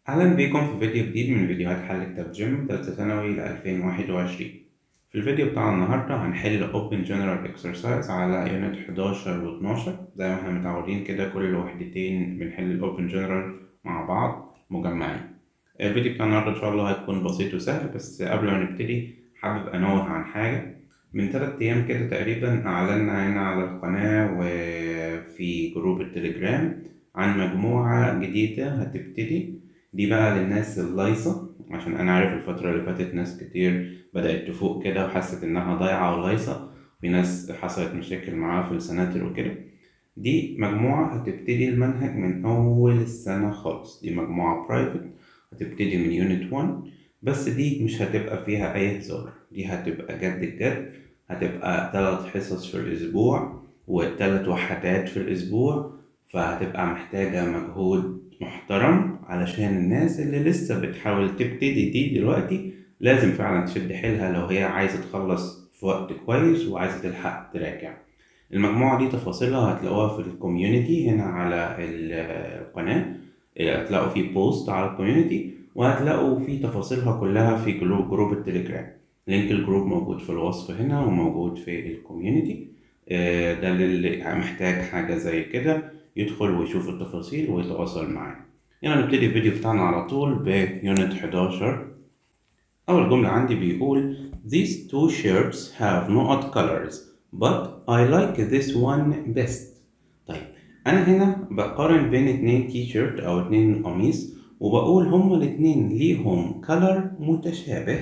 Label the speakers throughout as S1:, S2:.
S1: أهلا بيكم في فيديو جديد من فيديوهات حل كتاب جيم تالتة ثانوي ل 2021 في الفيديو بتاع النهاردة هنحل Open General Exercise على يونت 11 و 12 زي ما احنا متعودين كده كل وحدتين بنحل ال Open General مع بعض مجمعين الفيديو بتاع النهاردة إن شاء الله هيكون بسيط وسهل بس قبل ما نبتدي حابب أنوه عن حاجة من تلات أيام كده تقريبا أعلنا هنا على القناة وفي جروب التليجرام عن مجموعة جديدة هتبتدي دي بقى للناس اللايصة عشان أنا عارف الفترة اللي فاتت ناس كتير بدأت تفوق كده وحست إنها ضايعة ولايصة في ناس حصلت مشاكل معاها في السناتر وكده دي مجموعة هتبتدي المنهج من أول السنة خالص دي مجموعة برايفت هتبتدي من يونت 1 بس دي مش هتبقى فيها أي هزار دي هتبقى جد الجد هتبقى تلات حصص في الأسبوع وتلات وحدات في الأسبوع فهتبقى محتاجة مجهود محترم علشان الناس اللي لسه بتحاول تبتدي دي دلوقتي لازم فعلا تشد حيلها لو هي عايزة تخلص في وقت كويس وعايزة تلحق تراجع المجموعة دي تفاصيلها هتلاقوها في الكوميونتي هنا على القناة هتلاقوا في بوست على الكوميونتي وهتلاقوا في تفاصيلها كلها في جروب, جروب التليجرام لينك الجروب موجود في الوصف هنا وموجود في الكوميونتي ده اللي محتاج حاجة زي كده يدخل ويشوف التفاصيل ويتواصل معايا يلا نبتدي الفيديو بتاعنا على طول بيونت 11 أول جملة عندي بيقول These two shirts have no odd colors but I like this one best طيب أنا هنا بقارن بين اتنين تي شيرت أو اتنين قميص وبقول هما الاتنين ليهم كلر متشابه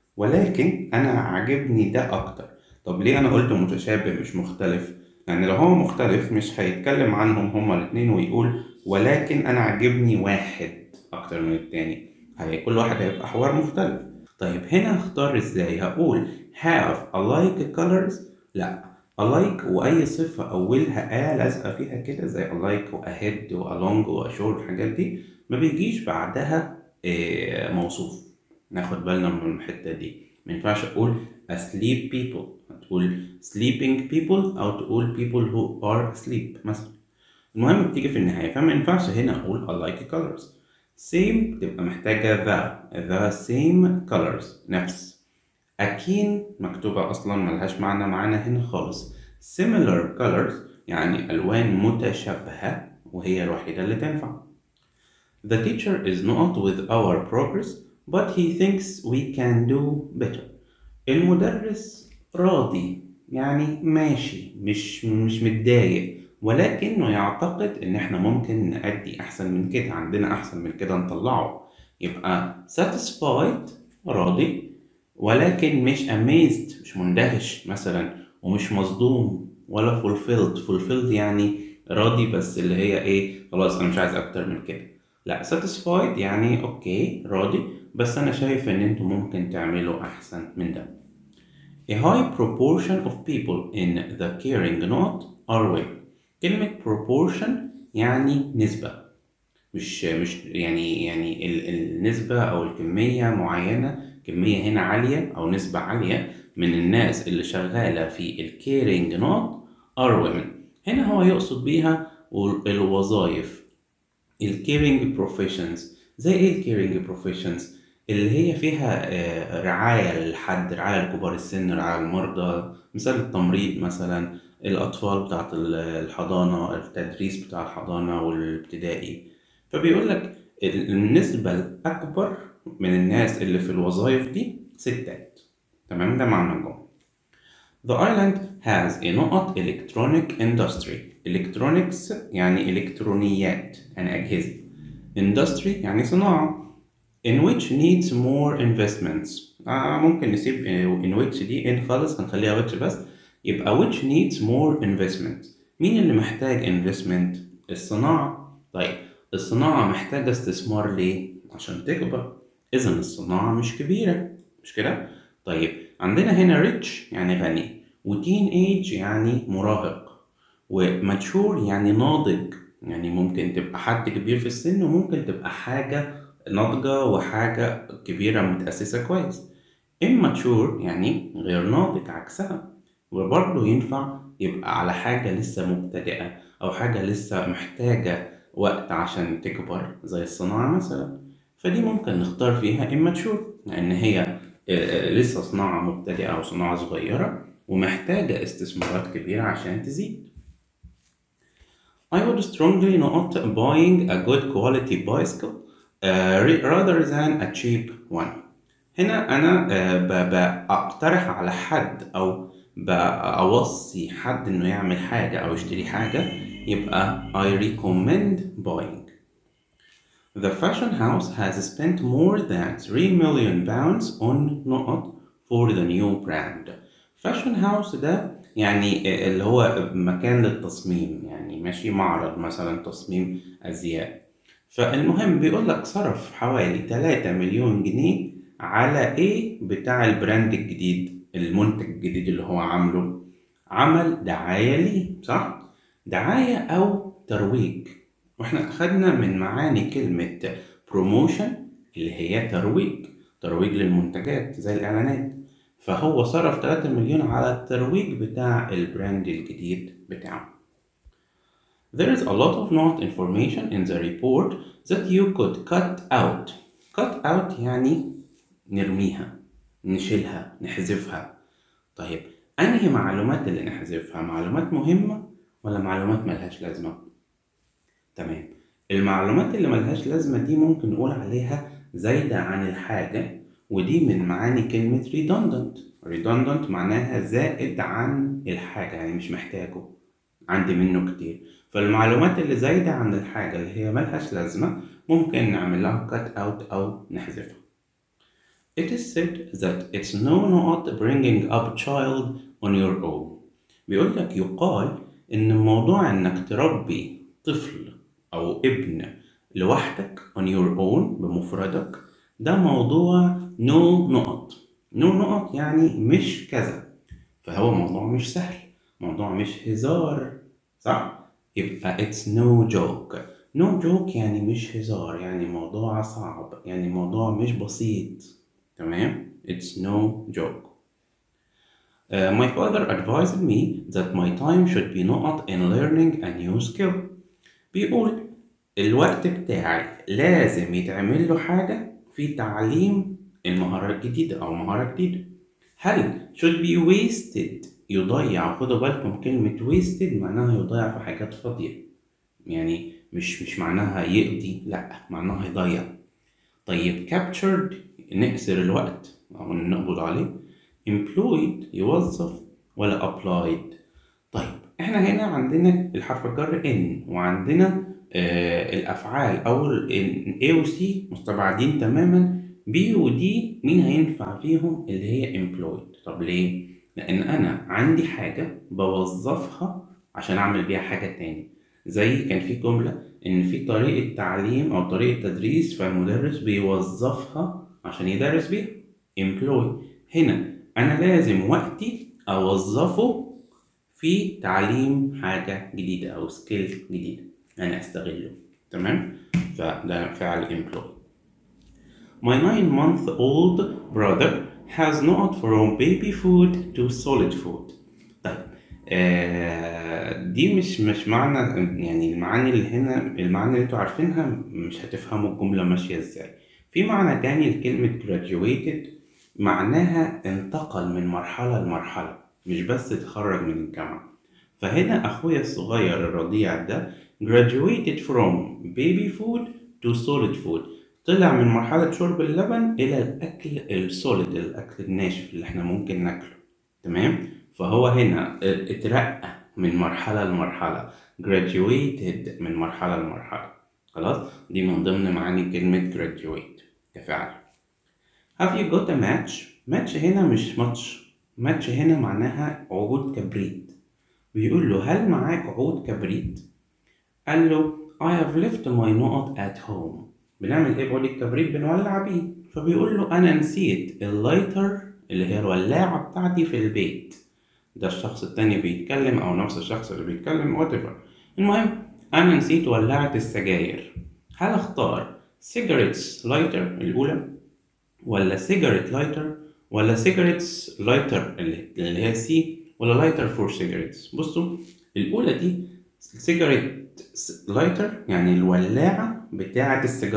S1: ولكن أنا عاجبني ده أكتر طب ليه أنا قلت متشابه مش مختلف؟ لأن يعني لو هو مختلف مش هيتكلم عنهم هما الاتنين ويقول ولكن أنا عاجبني واحد أكتر من التاني هي كل واحد هيبقى حوار مختلف طيب هنا هختار ازاي هقول have a like colors لا a like وأي صفة أولها آ لازقة فيها كده زي a like و a head و a long و a short الحاجات دي ما بيجيش بعدها إيه موصوف ناخد بالنا من الحتة دي ما ينفعش أقول asleep people هتقول sleeping people أو تقول people who are asleep مثلا المهم بتيجي في النهاية فما ينفعش هنا أقول I like colors same تبقى محتاجة the the same colors نفس أكين مكتوبة أصلا ملهاش معنى معانا هنا خالص similar colors يعني ألوان متشابهة وهي الوحيدة اللي تنفع The teacher is not with our progress but he thinks we can do better المدرس راضي يعني ماشي مش مش متضايق ولكنه يعتقد ان احنا ممكن نأدي احسن من كده عندنا احسن من كده نطلعه يبقى satisfied راضي ولكن مش amazed مش مندهش مثلا ومش مصدوم ولا fulfilled fulfilled يعني راضي بس اللي هي ايه خلاص انا مش عايز اكتر من كده لا satisfied يعني اوكي راضي بس انا شايف ان انتوا ممكن تعملوا احسن من ده A high proportion of people in the caring note are women كلمة proportion يعني نسبة مش مش يعني يعني النسبة أو الكمية معينة كمية هنا عالية أو نسبة عالية من الناس اللي شغالة في الكيرنج نوت are women هنا هو يقصد بيها الوظائف الكيرنج بروفيشنز زي ايه الكيرنج بروفيشنز اللي هي فيها رعاية للحد رعاية لكبار السن رعاية المرضى مثال التمريض مثلا الأطفال بتاعت الحضانة التدريس بتاع الحضانة والابتدائي فبيقول لك النسبة الأكبر من الناس اللي في الوظائف دي ستات تمام ده معنى الجملة The island has a not electronic industry electronics يعني إلكترونيات يعني أجهزة industry يعني صناعة in which needs more investments آه ممكن نسيب in which دي in خالص هنخليها which بس يبقى which needs more investment مين اللي محتاج investment الصناعة طيب الصناعة محتاجة استثمار ليه عشان تكبر إذا الصناعة مش كبيرة مش كده طيب عندنا هنا rich يعني غني وتين ايج يعني مراهق وماتشور يعني ناضج يعني ممكن تبقى حد كبير في السن وممكن تبقى حاجة ناضجة وحاجة كبيرة متأسسة كويس immature يعني غير ناضج عكسها وبرضه ينفع يبقى على حاجة لسه مبتدئة أو حاجة لسه محتاجة وقت عشان تكبر زي الصناعة مثلا فدي ممكن نختار فيها immature لأن هي آه، آه، لسه صناعة مبتدئة أو صناعة صغيرة ومحتاجة استثمارات كبيرة عشان تزيد. I would strongly not buying a good quality bicycle uh, rather than a cheap one. هنا أنا uh, ب- بقترح على حد أو بأوصي حد إنه يعمل حاجة أو يشتري حاجة يبقى I recommend buying. The fashion house has spent more than 3 million pounds on نقط for the new brand. Fashion house ده يعني اللي هو مكان للتصميم يعني ماشي معرض مثلا تصميم أزياء فالمهم بيقول لك صرف حوالي 3 مليون جنيه على ايه بتاع البراند الجديد المنتج الجديد اللي هو عامله عمل دعاية ليه صح؟ دعاية أو ترويج واحنا أخدنا من معاني كلمة بروموشن اللي هي ترويج ترويج للمنتجات زي الإعلانات فهو صرف 3 مليون على الترويج بتاع البراند الجديد بتاعه There is a lot of not information in the report that you could cut out. Cut out يعني نرميها نشيلها نحذفها طيب أنهي معلومات اللي نحذفها معلومات مهمة ولا معلومات ملهاش لازمة تمام المعلومات اللي ملهاش لازمة دي ممكن نقول عليها زايدة عن الحاجة ودي من معاني كلمة redundant redundant معناها زائد عن الحاجة يعني مش محتاجه عندي منه كتير فالمعلومات اللي زايدة عن الحاجة اللي هي ملهاش لازمة ممكن نعمل لها cut out أو نحذفها It is said that it's no not bringing up child on your own بيقول لك يقال إن موضوع إنك تربي طفل أو ابن لوحدك on your own بمفردك ده موضوع no نقط no نقط يعني مش كذا فهو موضوع مش سهل موضوع مش هزار صح؟ يبقى it's no joke no joke يعني مش هزار يعني موضوع صعب يعني موضوع مش بسيط تمام it's no joke Uh, my father advised me that my time should be not in learning a new skill. بيقول الوقت بتاعي لازم يتعمل له حاجة في تعليم المهارة الجديدة أو مهارة جديدة. هل should be wasted يضيع خدوا بالكم كلمة wasted معناها يضيع في حاجات فاضية. يعني مش مش معناها يقضي لأ معناها يضيع. طيب captured نقصر الوقت أو نقبض عليه. employed يوظف ولا applied طيب احنا هنا عندنا الحرف الجر in وعندنا آه الافعال او ال A و C مستبعدين تماما B و D مين هينفع فيهم اللي هي employed طب ليه لان انا عندي حاجة بوظفها عشان اعمل بيها حاجة تاني زي كان في جملة ان في طريقة تعليم او طريقة تدريس فالمدرس بيوظفها عشان يدرس بيها employ هنا أنا لازم وقتي أوظفه في تعليم حاجة جديدة أو سكيل جديدة أنا أستغله تمام فده فعل employ My nine month old brother has not from baby food to solid food طيب آه دي مش مش معنى يعني المعاني اللي هنا المعاني اللي انتوا عارفينها مش هتفهموا الجملة ماشية ازاي في معنى تاني لكلمة graduated معناها انتقل من مرحلة لمرحلة مش بس اتخرج من الجامعة فهنا أخويا الصغير الرضيع ده graduated from baby food to solid food طلع من مرحلة شرب اللبن إلى الأكل السوليد الأكل الناشف اللي احنا ممكن ناكله تمام فهو هنا اترقى من مرحلة لمرحلة graduated من مرحلة لمرحلة خلاص دي من ضمن معاني كلمة graduate كفعل Have you got a match؟ match هنا مش ماتش match هنا معناها عود كبريت بيقول له هل معاك عود كبريت؟ قال له I have left my نقط at home بنعمل ايه بعود الكبريت بنولع بيه فبيقول له انا نسيت اللايتر اللي هي الولاعة بتاعتي في البيت ده الشخص التاني بيتكلم او نفس الشخص اللي بيتكلم whatever المهم انا نسيت ولاعة السجاير هل اختار cigarettes لايتر الاولى ولا سيجاريت لايتر ولا سيجاريتس لايتر اللي هي سي ولا لايتر فور سيجاريتس بصوا الاولى دي سيجاريت لايتر يعني الولاعه بتاعه السيجاره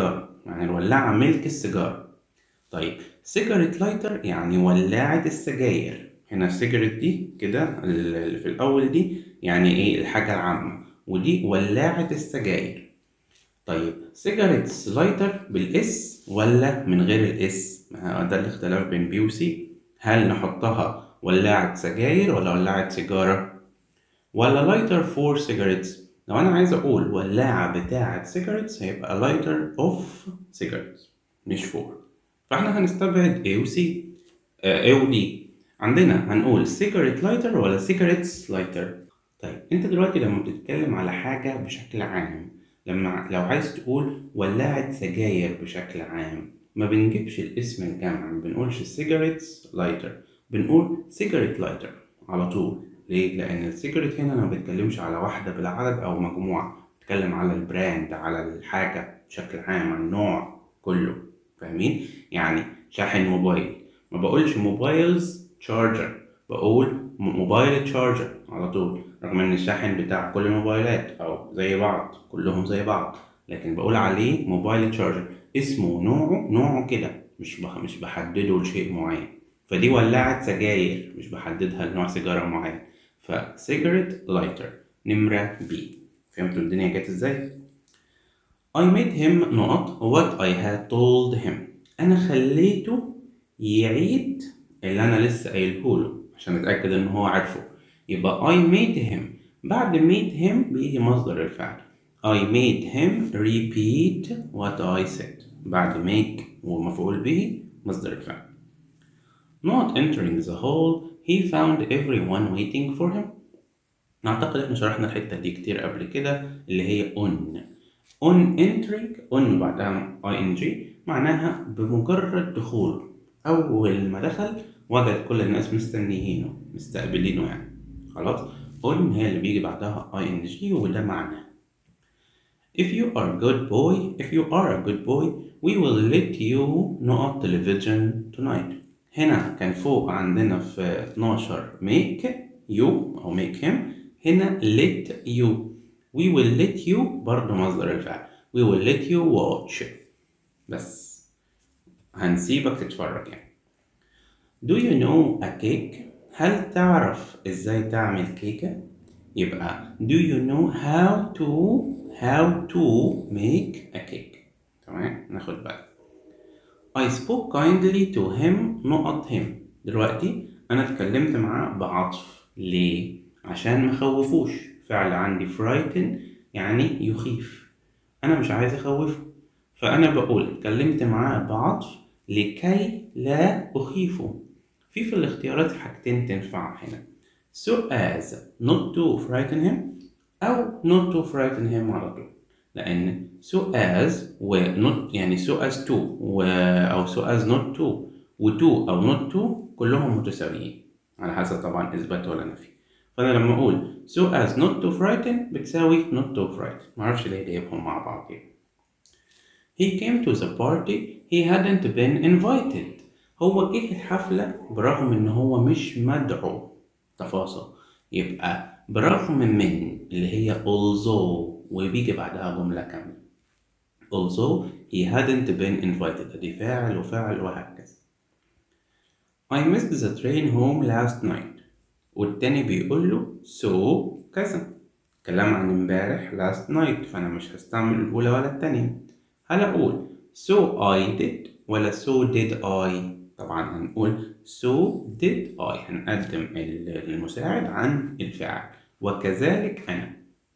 S1: يعني الولاعة ملك السيجارة طيب سيجاريت لايتر يعني ولاعة السجاير هنا السيجاريت دي كده اللي في الأول دي يعني إيه الحاجة العامة ودي ولاعة السجاير طيب سيجاريتس لايتر بالاس ولا من غير الاس ده الاختلاف بين بي وسي هل نحطها ولاعة سجاير ولا ولاعة سيجارة ولا لايتر فور سيجاريتس لو انا عايز اقول ولاعة بتاعة سيجاريتس هيبقى لايتر اوف سيجاريتس مش فور فاحنا هنستبعد A و C آه A و D عندنا هنقول سيجاريت لايتر ولا سيجاريتس لايتر طيب انت دلوقتي لما بتتكلم على حاجة بشكل عام لما لو عايز تقول ولاعة سجاير بشكل عام ما بنجيبش الاسم الجمع ما بنقولش سيجاريتس لايتر بنقول سيجاريت لايتر على طول ليه؟ لأن السيجاريت هنا أنا ما بتكلمش على واحدة بالعدد أو مجموعة بتكلم على البراند على الحاجة بشكل عام على النوع كله فاهمين؟ يعني شاحن موبايل ما بقولش موبايلز تشارجر بقول موبايل تشارجر على طول رغم ان الشاحن بتاع كل الموبايلات او زي بعض كلهم زي بعض لكن بقول عليه موبايل تشارجر اسمه نوعه نوعه كده مش بخ... مش بحدده لشيء معين فدي ولاعة سجاير مش بحددها لنوع سيجارة معين فسيجاريت لايتر نمرة بي فهمتوا الدنيا جت ازاي؟ I made him نقط what I had told him أنا خليته يعيد اللي أنا لسه قايله له عشان أتأكد إن هو عارفه يبقى I made him بعد made him بيجي مصدر الفعل I made him repeat what I said بعد make ومفعول به مصدر الفعل Not entering the hall he found everyone waiting for him أعتقد إحنا شرحنا الحتة دي كتير قبل كده اللي هي on on entering on بعدها ing معناها بمجرد دخوله أول ما دخل وجد كل الناس مستنيينه مستقبلينه يعني خلاص on هي اللي بيجي بعدها ing وده معناه If you are a good boy, if you are a good boy, we will let you نقط television tonight. هنا كان فوق عندنا في 12 make you أو make him هنا let you we will let you برضه مصدر الفعل we will let you watch بس هنسيبك تتفرج يعني Do you know a cake? هل تعرف ازاي تعمل كيكة؟ يبقى Do you know how to how to make a cake تمام ناخد بالك I spoke kindly to him نقط him دلوقتي أنا اتكلمت معاه بعطف ليه؟ عشان مخوفوش فعل عندي frighten يعني يخيف أنا مش عايز أخوفه فأنا بقول اتكلمت معاه بعطف لكي لا أخيفه في في الاختيارات حاجتين تنفع هنا so as not to frighten him أو not to frighten him على طول لأن so as و not يعني so as to و أو so as not to و to أو not to كلهم متساويين على حسب طبعا إثبات ولا نفي فأنا لما أقول so as not to frighten بتساوي not to frighten معرفش ليه جايبهم مع بعض كده He came to the party he hadn't been invited هو جه الحفلة برغم إن هو مش مدعو تفاصيل يبقى برغم من اللي هي although وبيجي بعدها جملة كاملة although he hadn't been invited ادي فاعل وفاعل وهكذا I missed the train home last night والتاني بيقول له so كذا كلام عن امبارح last night فأنا مش هستعمل الأولى ولا التانية هل أقول so I did ولا so did I طبعا هنقول so did I هنقدم المساعد عن الفعل وكذلك أنا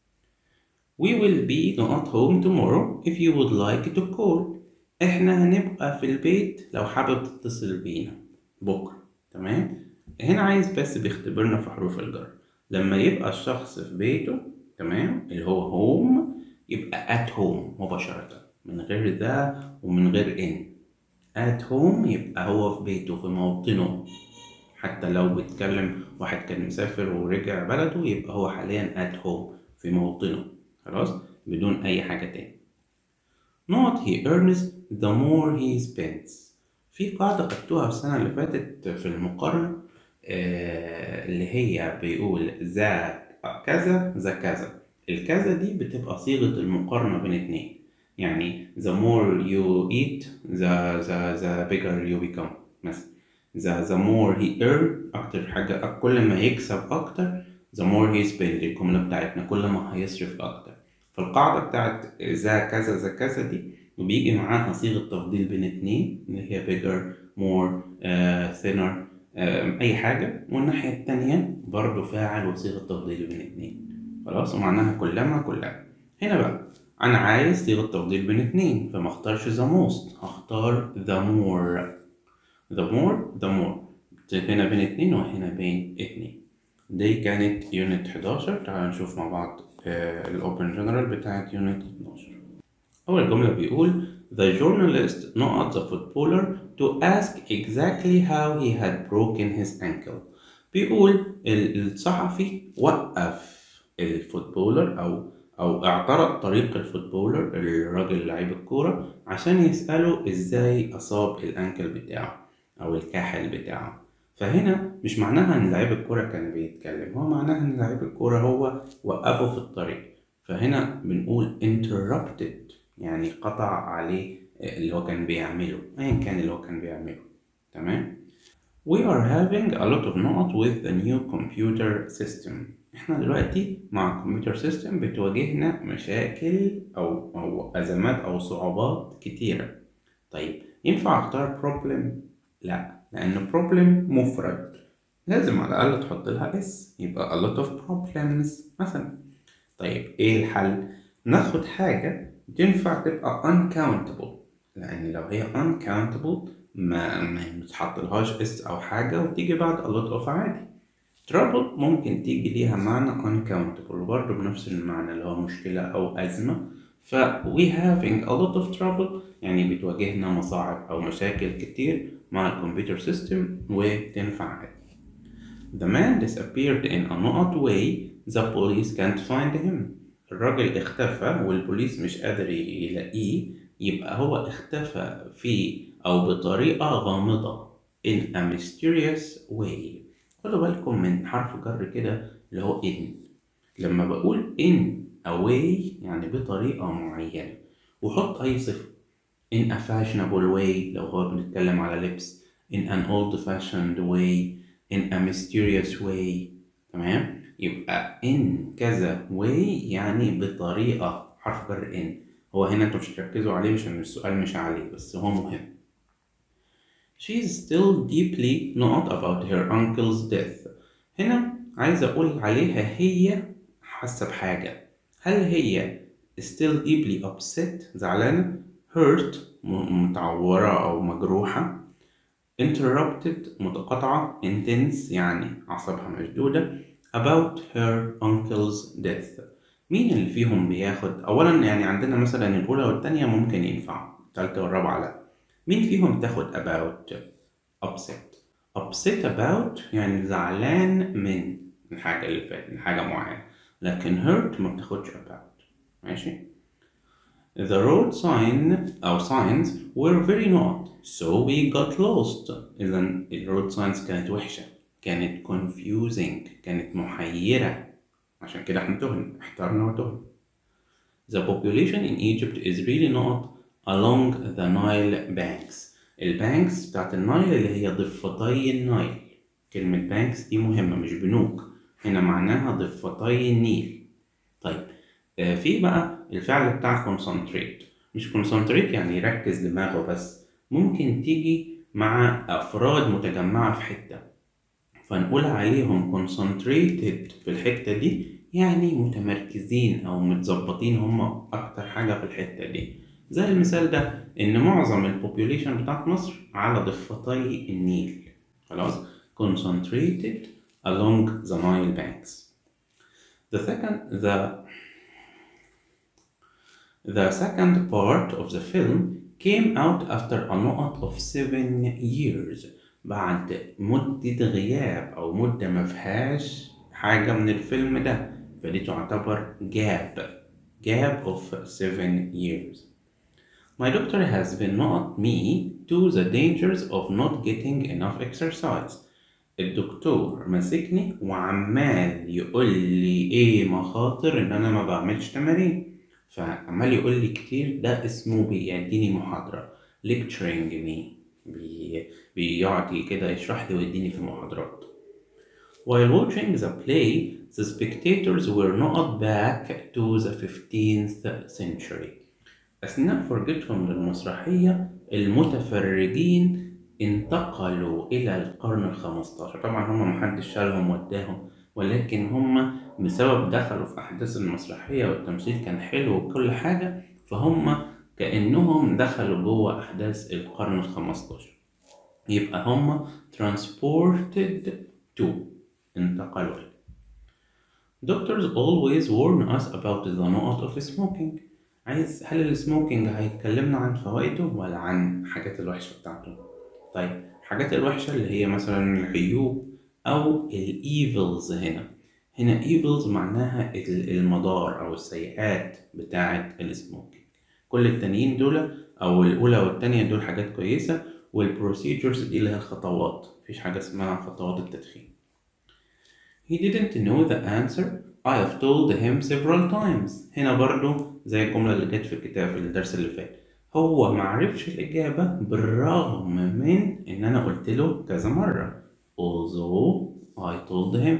S1: We will be not home tomorrow if you would like to call احنا هنبقى في البيت لو حابب تتصل بينا بكرة تمام هنا عايز بس بيختبرنا في حروف الجر لما يبقى الشخص في بيته تمام اللي هو هوم يبقى at home مباشرة من غير ذا ومن غير ان at home يبقى هو في بيته في موطنه حتى لو بيتكلم واحد كان مسافر ورجع بلده يبقى هو حاليا at home في موطنه خلاص بدون أي حاجة تاني not he earns the more he spends في قاعدة خدتوها في السنة اللي فاتت في المقارنة آه اللي هي بيقول ذا كذا ذا كذا الكذا دي بتبقى صيغة المقارنة بين اتنين يعني the more you eat the the the bigger you become مثلا the the more he earn أكتر حاجة كل ما يكسب أكتر the more he spend الجملة بتاعتنا كل ما هيصرف أكتر فالقاعدة بتاعت ذا كذا ذا كذا دي وبيجي معاها صيغة تفضيل بين اتنين اللي هي bigger more uh, thinner uh, أي حاجة والناحية التانية برضو فاعل وصيغة تفضيل بين اتنين خلاص ومعناها كلما كلما هنا بقى أنا عايز صيغة تفضيل بين اتنين فما اختارش the most هختار the more the more the more هنا بين اتنين وهنا بين اتنين دي كانت يونت 11 تعالوا نشوف مع بعض الأوبن جنرال بتاعت يونت 12 أول جملة بيقول The journalist not the footballer to ask exactly how he had broken his ankle بيقول الصحفي وقف الفوتبولر أو أو اعترض طريق الفوتبولر الراجل لعيب الكورة عشان يسأله ازاي أصاب الأنكل بتاعه أو الكاحل بتاعه فهنا مش معناها إن لعيب الكورة كان بيتكلم هو معناها إن لعيب الكورة هو وقفه في الطريق فهنا بنقول interrupted يعني قطع عليه اللي هو كان بيعمله أيا كان اللي هو كان بيعمله تمام We are having a lot of نقط with the new computer system احنا دلوقتي مع الكمبيوتر سيستم بتواجهنا مشاكل أو أو أزمات أو صعوبات كتيرة طيب ينفع أختار problem؟ لا لأن problem مفرد لازم على الأقل تحط لها اس يبقى a lot of problems مثلا طيب إيه الحل؟ ناخد حاجة تنفع تبقى uncountable لأن لو هي uncountable ما ما متحطلهاش اس أو حاجة وتيجي بعد a lot of عادي trouble ممكن تيجي ليها معنى uncountable برضه بنفس المعنى اللي هو مشكلة أو أزمة ف we having a lot of trouble يعني بتواجهنا مصاعب أو مشاكل كتير مع الكمبيوتر سيستم وتنفع عادي The man disappeared in a not way the police can't find him الراجل اختفى والبوليس مش قادر يلاقيه يبقى هو اختفى في أو بطريقة غامضة in a mysterious way خدوا بالكم من حرف جر كده اللي هو in لما بقول in a way يعني بطريقة معينة وحط أي صفة in a fashionable way لو هو بنتكلم على لبس in an old fashioned way in a mysterious way تمام يبقى in كذا way يعني بطريقة حرف جر in هو هنا انتوا مش هتركزوا عليه عشان السؤال مش عليه بس هو مهم She is still deeply not about her uncle's death هنا عايز أقول عليها هي حاسة بحاجة هل هي still deeply upset زعلانة hurt متعورة أو مجروحة interrupted متقاطعة intense يعني أعصابها مشدودة about her uncle's death مين اللي فيهم بياخد أولا يعني عندنا مثلا الأولى والتانية ممكن ينفع التالتة والرابعة لأ مين فيهم تاخد about upset upset about يعني زعلان من الحاجة اللي فاتت من حاجة معينة لكن hurt ما بتاخدش about ماشي The road sign أو signs were very not so we got lost إذا ال road signs كانت وحشة كانت confusing كانت محيرة عشان كده احنا تهنا احترنا وتهنا The population in Egypt is really not along the Nile banks البانكس بتاعت النايل اللي هي ضفتي النايل كلمة بانكس دي مهمة مش بنوك هنا معناها ضفتي النيل طيب آه في بقى الفعل بتاع concentrate مش concentrate يعني يركز دماغه بس ممكن تيجي مع أفراد متجمعة في حتة فنقول عليهم concentrated في الحتة دي يعني متمركزين أو متظبطين هما أكتر حاجة في الحتة دي زي المثال ده إن معظم البوبوليشن بتاعت مصر على ضفتي النيل خلاص concentrated along the Nile banks the second the the second part of the film came out after a lot of seven years بعد مدة غياب أو مدة مفيهاش حاجة من الفيلم ده فدي تعتبر gap gap of seven years My doctor has been not me to the dangers of not getting enough exercise الدكتور ماسكني وعمال يقول لي ايه مخاطر ان انا ما بعملش تمارين فعمال يقول لي كتير ده اسمه بيديني محاضرة lecturing me بي... بيقعد كده يشرح لي ويديني في المحاضرات While watching the play, the spectators were not back to the 15th century. أثناء فرجتهم للمسرحية المتفرجين انتقلوا إلى القرن الخمستاشر طبعا هم محدش شالهم وداهم ولكن هم بسبب دخلوا في أحداث المسرحية والتمثيل كان حلو وكل حاجة فهم كأنهم دخلوا جوه أحداث القرن الخمستاشر يبقى هم transported to انتقلوا إليه Doctors always warn us about the نقط of smoking عايز هل السموكينج هيتكلمنا عن فوائده ولا عن الحاجات الوحشة بتاعته؟ طيب الحاجات الوحشة اللي هي مثلا العيوب أو الإيفلز هنا هنا إيفلز معناها المضار أو السيئات بتاعة السموكينج كل التانيين دول أو الأولى والتانية دول حاجات كويسة والبروسيجرز دي اللي هي الخطوات مفيش حاجة اسمها خطوات التدخين He didn't know the answer I have told him several times هنا برضو زي الجملة اللي جت في الكتاب في الدرس اللي فات هو معرفش الإجابة بالرغم من إن أنا قلت له كذا مرة although I told him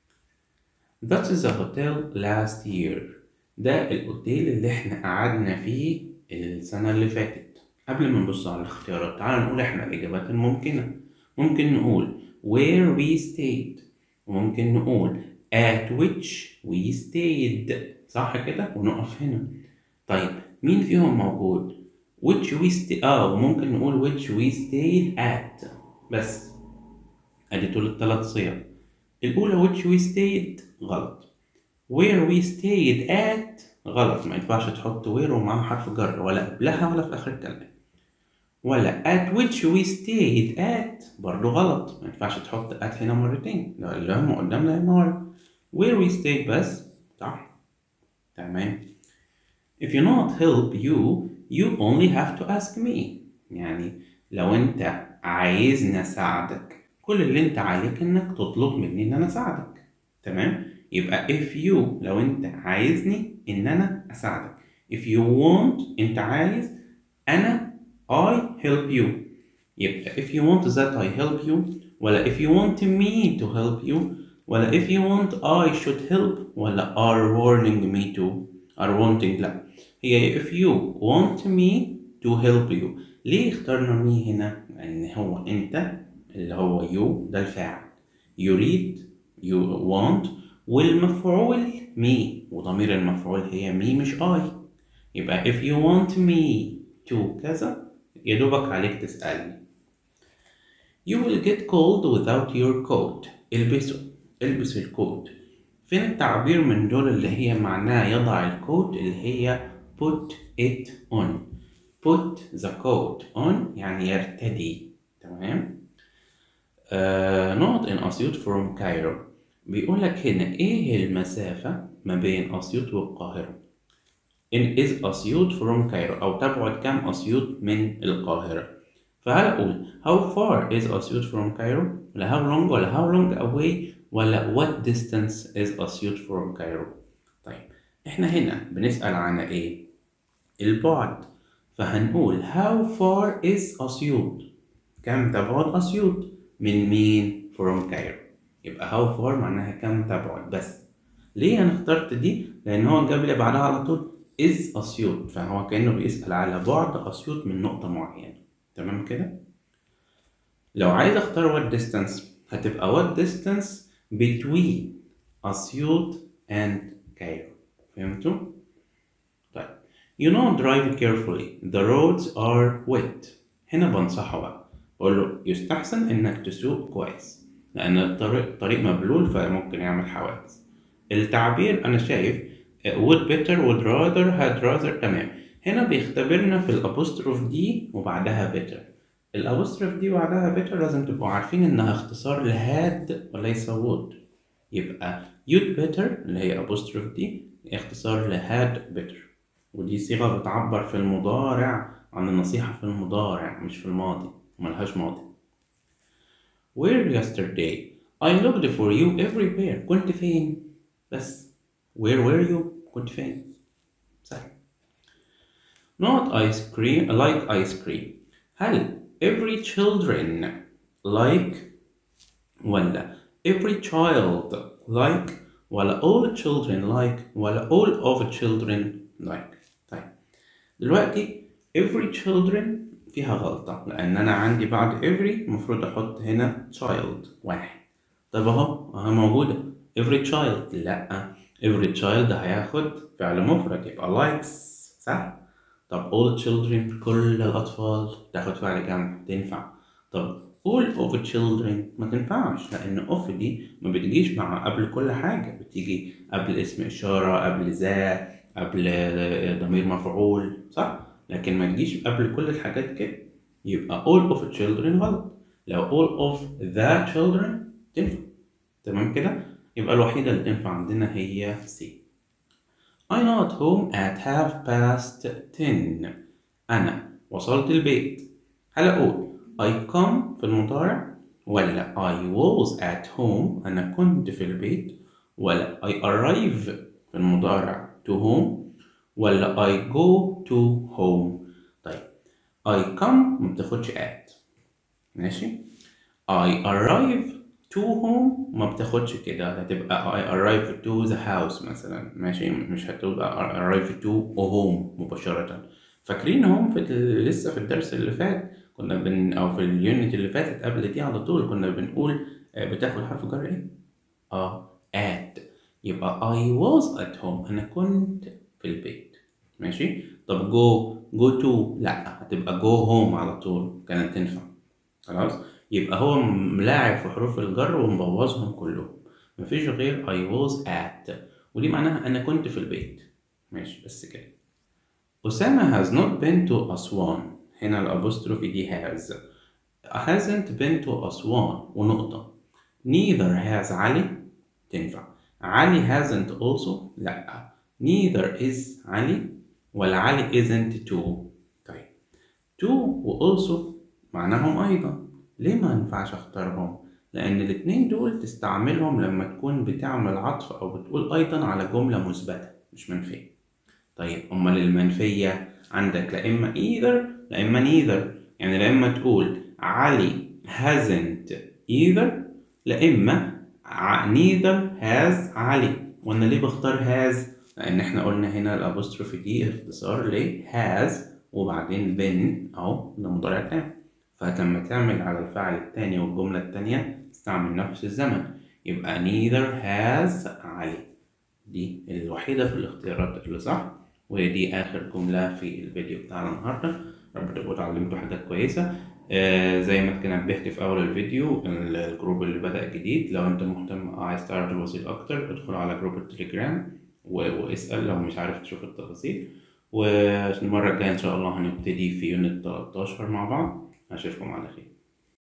S1: That is the hotel last year ده الأوتيل اللي إحنا قعدنا فيه السنة اللي فاتت قبل ما نبص على الاختيارات تعال نقول إحنا الإجابات الممكنة ممكن نقول where we stayed وممكن نقول at which we stayed صح كده ونقف هنا طيب مين فيهم موجود which we stay اه وممكن نقول which we stayed at بس ادي دول الثلاث صيغ الاولى which we stayed غلط where we stayed at غلط ما ينفعش تحط where ومعاها حرف جر ولا قبلها ولا في اخر الكلام ولا at which we stayed at برضو غلط ما ينفعش تحط at هنا مرتين لو اللي هم قدامنا هنا ورا where we stayed بس صح تمام if you not help you you only have to ask me يعني لو انت عايزني اساعدك كل اللي انت عليك انك تطلب مني ان انا اساعدك تمام يبقى if you لو انت عايزني ان انا اساعدك if you want انت عايز انا I help you يبقى if you want that I help you ولا if you want me to help you ولا if you want I should help ولا are warning me to are wanting لا هي if you want me to help you ليه اخترنا me هنا؟ لأن هو أنت اللي هو you ده الفاعل يريد you want والمفعول me وضمير المفعول هي me مش I يبقى if you want me to كذا يا دوبك عليك تسألني You will get cold without your coat البسه البس الكوت فين التعبير من دول اللي هي معناها يضع الكوت اللي هي put it on put the coat on يعني يرتدي تمام آه not in أسيوط from Cairo بيقول لك هنا ايه المسافة ما بين أسيوط والقاهرة in is أسيوط from Cairo أو تبعد كم أسيوط من القاهرة فهل أقول how far is أسيوط from Cairo ولا how long ولا how long away ولا what distance is أسيوط from Cairo طيب احنا هنا بنسأل عن ايه البعد فهنقول how far is أسيوط كم تبعد أسيوط من مين from Cairo يبقى how far معناها كم تبعد بس ليه انا اخترت دي لان هو جاب لي بعدها على طول is أسيوط فهو كأنه بيسأل على بعد أسيوط من نقطة معينة تمام كده لو عايز اختار what distance هتبقى what distance between أسيوط and Cairo فهمتوا؟ طيب you know drive carefully the roads are wet هنا بنصحه بقى بقول له يستحسن انك تسوق كويس لان الطريق الطريق مبلول فممكن يعمل حوادث التعبير انا شايف would better would rather had rather تمام هنا بيختبرنا في الابوستروف دي وبعدها better الابوستروف دي وبعدها better لازم تبقوا عارفين انها اختصار لهاد وليس would يبقى you'd better اللي هي apostrophe دي اختصار لهاد better ودي صيغة بتعبر في المضارع عن النصيحة في المضارع مش في الماضي ملهاش ماضي Where yesterday I looked for you everywhere كنت فين بس Where were you كنت فين سهل not ice cream like ice cream هل every children like ولا every child like ولا all children like ولا all of children like طيب دلوقتي every children فيها غلطة لأن أنا عندي بعد every المفروض أحط هنا child واحد طب أهو أهي موجودة every child لأ every child هياخد فعل مفرد يبقى likes صح؟ طب all children كل الأطفال تاخد فعل جمع تنفع طب all of children ما تنفعش لأن of دي ما بتجيش مع قبل كل حاجة بتيجي قبل اسم إشارة قبل ذا قبل ضمير مفعول صح؟ لكن ما تجيش قبل كل الحاجات كده يبقى all of children غلط لو all of the children تنفع تمام كده؟ يبقى الوحيدة اللي تنفع عندنا هي C I not home at half past ten أنا وصلت البيت هل أقول I come في المضارع ولا I was at home أنا كنت في البيت ولا I arrive في المضارع to home ولا I go to home طيب I come ما بتاخدش at ماشي I arrive to home ما بتاخدش كده هتبقى I arrive to the house مثلا ماشي مش هتبقى I arrive to home مباشرة فاكرين هم في ال- لسه في الدرس اللي فات كنا بن او في اليونت اللي فاتت قبل دي على طول كنا بنقول آه، بتاخد حرف جر ايه؟ اه at يبقى I was at home انا كنت في البيت ماشي طب go go to لا هتبقى go home على طول كانت تنفع خلاص يبقى هو ملاعب في حروف الجر ومبوظهم كلهم مفيش غير I was at ودي معناها أنا كنت في البيت ماشي بس كده أسامة has not been to أسوان هنا الأبوستروفي دي has hasn't been to أسوان ونقطة neither has علي تنفع علي hasn't also لأ neither is علي ولا علي isn't to طيب to و also معناهم أيضا ليه ما ينفعش اختارهم؟ لأن الاتنين دول تستعملهم لما تكون بتعمل عطف أو بتقول أيضا على جملة مثبتة مش منفية. طيب أمال المنفية عندك لا إما either لا إما neither يعني لا إما تقول علي hasn't either لا إما ع- neither has علي وأنا ليه بختار has؟ لأن إحنا قلنا هنا الأبوستروفي دي اختصار ل has وبعدين been أو ده مضارع تام. فلما تعمل على الفعل التاني والجملة التانية استعمل نفس الزمن يبقى neither has علي دي الوحيدة في الاختيارات اللي صح ودي آخر جملة في الفيديو بتاعنا النهاردة رب تبقوا اتعلمتوا حاجات كويسة آه زي ما كنا نبهت في أول الفيديو الجروب اللي بدأ جديد لو أنت مهتم أو عايز تعرف تفاصيل أكتر ادخل على جروب التليجرام و- واسأل لو مش عارف تشوف التفاصيل والمرة الجاية إن شاء الله هنبتدي في يونت 13 مع بعض أشوفكم على خير